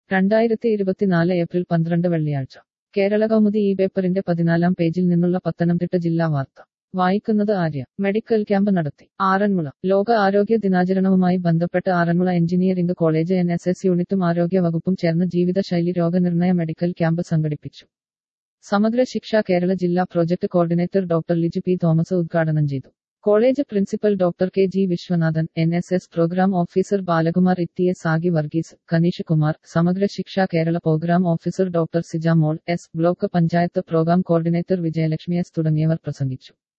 രണ്ടായിരത്തി ഇരുപത്തിനാല് ഏപ്രിൽ പന്ത്രണ്ട് വെള്ളിയാഴ്ച കേരള കൗമുദി ഈ പേപ്പറിന്റെ പതിനാലാം പേജിൽ നിന്നുള്ള പത്തനംതിട്ട ജില്ലാ വാർത്ത വായിക്കുന്നത് ആര്യ മെഡിക്കൽ ക്യാമ്പ് നടത്തി ആറന്മുള ലോക ആരോഗ്യ ദിനാചരണവുമായി ബന്ധപ്പെട്ട് Aranmula engineering college N S S യൂണിറ്റും ആരോഗ്യ വകുപ്പും ചേർന്ന് ജീവിതശൈലി രോഗനിർണയ മെഡിക്കൽ ക്യാമ്പ് സംഘടിപ്പിച്ചു സമഗ്ര ശിക്ഷ കേരള ജില്ലാ project coordinator doctor Liju P Thomas ഉദ്ഘാടനം ചെയ്തു college principal doctor K G Viswanathan N S S programme officer Balakumar ഇത്തിയെ Sagi Varghese Kaneesh Kumar Samagra Shiksha Kerala programme officer doctor Sijamol S block panchayat programme coordinator Vijayalakshmi S തുടങ്ങിയവർ പ്രസംഗിച്ചു